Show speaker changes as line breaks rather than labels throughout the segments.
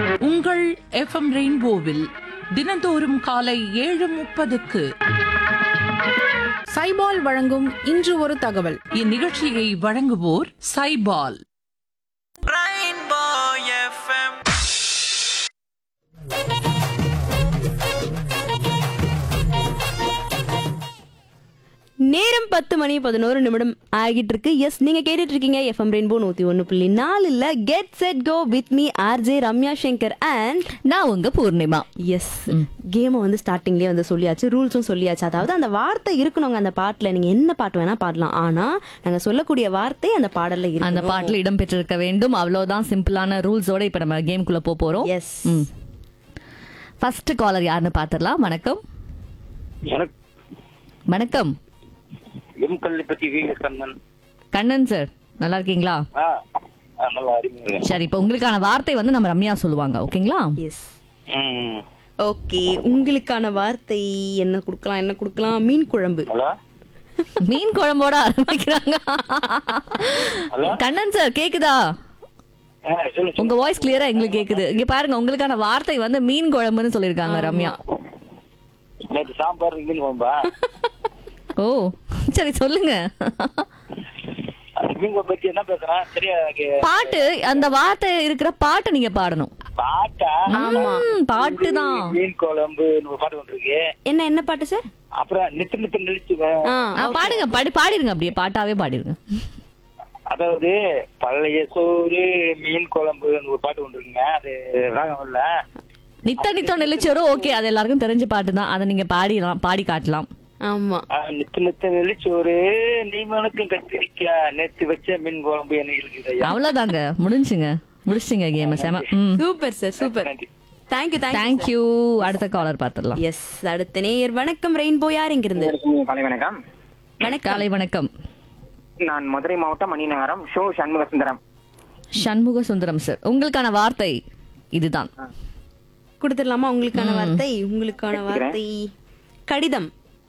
உங்கள் எஃப்எம் ரெயின்போவில் தினந்தோறும் காலை ஏழு முப்பதுக்கு
சைபால் வழங்கும் இன்று ஒரு தகவல்
இந்நிகழ்ச்சியை வழங்குவோர் சைபால்
Rainbow FM.
நேரம் பத்து மணி பதினோரு நிமிடம் ஆகிட்டு இருக்கு எஸ் நீங்க கேட்டுட்டு இருக்கீங்க எஃப்எம் ரெயின்போ நூத்தி ஒன்னு புள்ளி நாலுல get set go with me RJ Ramya Shankar and
நான் உங்க பூர்ணிமா
எஸ் கேமை வந்து ஸ்டார்டிங்லேயே வந்து சொல்லியாச்சு ரூல்ஸும் சொல்லியாச்சு அதாவது அந்த வார்த்தை இருக்கணுங்க அந்த பாட்டுல நீங்க என்ன பாட்டு வேணா பாடலாம் ஆனா நாங்க சொல்லக்கூடிய வார்த்தை அந்த பாடல்ல இருக்கு
அந்த பாட்டுல இடம் பெற்றிருக்க வேண்டும் அவ்வளவுதான் சிம்பிளான ரூல்ஸோட இப்ப நம்ம கேம்குள்ள போக போறோம்
எஸ்
ஃபர்ஸ்ட் காலர் யாருன்னு பாத்திரலாம் வணக்கம்
எனக்கு
வணக்கம்
எம் கல்வி பத்தி வீங்க கண்ணன்
கண்ணன் சார் நல்லா இருக்கீங்களா
ஆ ஆ, நல்லா அறிமுக
சரி இப்ப உங்களுக்கான வார்த்தை வந்து நம்ம ரம்யா சொல்லுவாங்க ஓகேங்களா
எஸ்
ம்
ஓகே உங்களுக்கான வார்த்தை என்ன கொடுக்கலாம் என்ன கொடுக்கலாம் மீன் குழம்பு
ஹலோ
மீன் குழம்போட ஆரம்பிக்கிறாங்க கண்ணன் சார் கேக்குதா
ஆ சொல்லு
உங்க வாய்ஸ் கிளியரா எங்களுக்கு கேக்குது இங்க பாருங்க உங்களுக்கான வார்த்தை வந்து மீன் குழம்புன்னு சொல்லிருக்காங்க ரம்யா
நேற்று சாம்பார் மீன் குழம்பா
ஓ சரி சொல்லுங்க
அந்த மீன் குழம்பு பத்தி என்ன பேசுறேன் சரியா எனக்கு
பாட்டு அந்த வார்த்தை இருக்கிற பாட்டை நீங்க பாடணும்
பாட்டா
ம், பாட்டு தான்
மீன் குழம்பு ஒரு பாட்டு வந்துருக்கு
என்ன என்ன பாட்டு சார்
அப்புறம் நித்து நித்து நிறுத்தி
ஆ
பாடுங்க பாடி பாடிருங்க அப்படியே பாட்டாவே பாடிருங்க
அதாவது பழைய சோறு மீன் குழம்பு ஒரு பாட்டு வந்துருக்குங்க அது ராகம் இல்ல
நித்த நித்தம் நெல்லிச்சோரும் ஓகே அது எல்லாருக்கும் தெரிஞ்ச பாட்டு தான் அதை நீங்க பாடிடலாம் பாடி காட்டலாம்
ஆமா
ஆ, நித்து நித்து நெல்லிச்சோறு நீ மனுக்கும் கத்திரிக்கா நேத்து வச்ச மீன் குழம்பு என்ன இருக்குது ஐயா
அவ்வளவுதாங்க முடிஞ்சுங்க முடிச்சிங்க கேம் செம ம்
super sir super
Thank you.
Thank you thank you
thank you அடுத்த காலர் பாத்துடலாம்
எஸ் அடுத்த நேயர் வணக்கம் ரெயின்போ யார் இங்கிருந்து
காலை வணக்கம்
வணக்கம்
காலை வணக்கம்
நான் மதுரை மாவட்டம் மணிநகரம் ஷோ சண்முக சுந்தரம்
சண்முக சுந்தரம் சார் உங்களுக்கான வார்த்தை இதுதான்
கொடுத்துடலாமா உங்களுக்கான வார்த்தை உங்களுக்கான வார்த்தை கடிதம்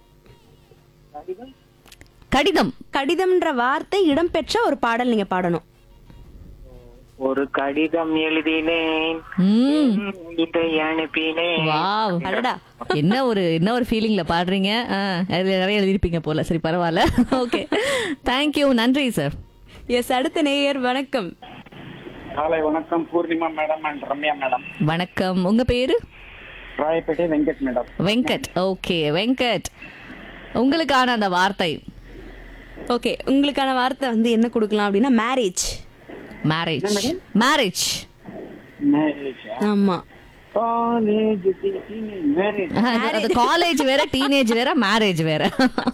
கடிதம்
கடிதம்ன்ற வார்த்தை இடம்பெற்ற ஒரு பாடல் நீங்க பாடணும்
ஒரு கடிதம் எழுதினேன்
ம்
இதை அனுப்பினேன்
வாவ்
அடடா
என்ன ஒரு என்ன ஒரு ஃபீலிங்ல பாடுறீங்க ஆ, அதுல நிறைய எழுதிருப்பீங்க போல சரி பரவாயில்ல ஓகே தேங்க்யூ நன்றி சார்
எஸ் அடுத்த நேயர் வணக்கம்
காலை வணக்கம் Poornima madam and Ramya madam
வணக்கம் உங்க பேரு
ராயப்பேட்டை வெங்கட் மேடம்
வெங்கட் ஓகே வெங்கட் உங்களுக்கான அந்த வார்த்தை
ஓகே உங்களுக்கான வார்த்தை வந்து என்ன கொடுக்கலாம் அப்படின்னா மேரேஜ்
மேரேஜ் மேரேஜ்
ஆமா
காலேஜ் மேரேஜ்
அது காலேஜ் வேற டீனேஜ் வேற மேரேஜ் வேற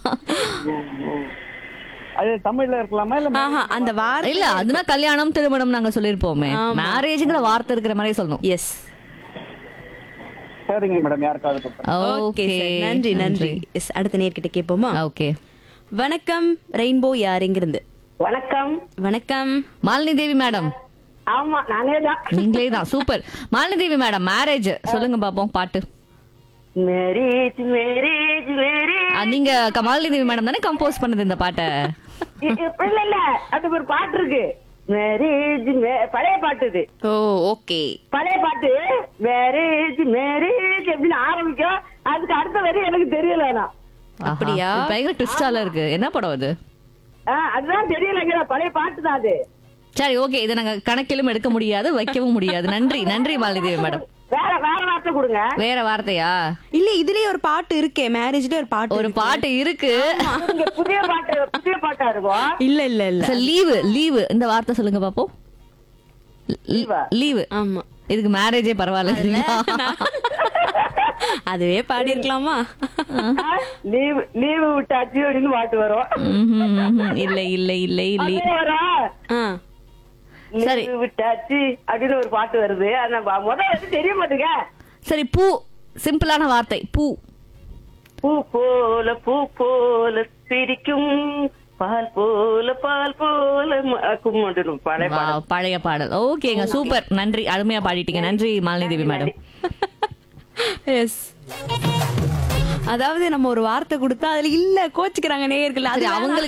அது தமிழ்ல இருக்கலாமா இல்ல
ஆஹா அந்த வார்த்தை
இல்ல அதுனா கல்யாணம் திருமணம் நாங்க சொல்லிருப்போமே மேரேஜ்ங்கிற வார்த்தை இருக்கிற மாதிரி சொல்லணும்
எஸ்
சரிங்க மேடம் யாருக்காவது கொடுத்தேன்
ஓகே நன்றி நன்றி எஸ் அடுத்த நேர்கிட்ட கேட்போமா
ஓகே
வணக்கம் ரெயின்போ யார் இங்கிருந்து
வணக்கம்
வணக்கம்
மாலினி தேவி மேடம்
ஆமா நானே தான்
நீங்களே தான் super Malini Devi madam marriage சொல்லுங்க பாப்போம் பாட்டு
மேரேஜ் மேரேஜ் மேரேஜ்
ஆ, நீங்க க- மாலினி தேவி மேடம் தானே கம்போஸ் பண்ணது இந்த பாட்டை
இல்ல இல்ல அது ஒரு பாட்டு இருக்கு மேரேஜ் பழைய பாட்டு இது
ஓ ஓகே
பழைய பாட்டு மேரேஜ் மேரேஜ் அப்படின்னு ஆரம்பிக்கும் அதுக்கு அடுத்த வரி எனக்கு தெரியல ஆனா.
அப்படியா?
ஆஹா, இது பயங்கர ட்விஸ்டால இருக்கு என்ன படம் அது
ஆ, அதுதான் தெரியலங்கிற பழைய பாட்டு தான் அது
சரி ஓகே இதை நாங்க கணக்கிலும் எடுக்க முடியாது வைக்கவும் முடியாது நன்றி நன்றி மாலினி தேவி மேடம்
வேற வேற வார்த்தை கொடுங்க
வேற வார்த்தையா
இல்ல இதுலயே ஒரு பாட்டு இருக்கே மேரேஜ்ல ஒரு பாட்டு
ஒரு
இருக்கு.
பாட்டு இருக்கு
இங்க புதிய பாட்டு புதிய பாட்டா இருக்கும்
இல்ல இல்ல இல்ல
லீவு லீவு இந்த வார்த்தை சொல்லுங்க பாப்போம்
Leave-ஆ?
லீவு
ஆமா
இதுக்கு மேரேஜே பரவாயில்ல இல்லையா?
அதுவே பாடி இருக்கலாமா
லீவு லீவு விட்டாச்சு அப்படின்னு பாட்டு வரும்
ம்ஹும், ம்ஹும். இல்ல இல்ல இல்ல இல்ல
அதே வரும்
ஆ.
சரி.
லீவு விட்டாச்சு அப்படின்னு ஒரு பாட்டு வருது ஆனா ப- முதல்ல வந்து தெரிய மாட்டேங்க
சரி பூ சிம்பிளான வார்த்தை பூ
பூ போல பூ போல சிரிக்கும் பால் போல பால் போல கும்பிடணும் பழைய
வா,
பாடல்
பழைய பாடல் ஓகேங்க சூப்பர் நன்றி அருமையா பாடிட்டீங்க நன்றி மாலினி தேவி மேடம்
எஸ் அதாவது நம்ம ஒரு வார்த்தை கொடுத்தா அதுல இல்ல கோச்சுக்கிறாங்க நேயர்கள் அது
சரி
வேணாம்.
அவங்களுக்கு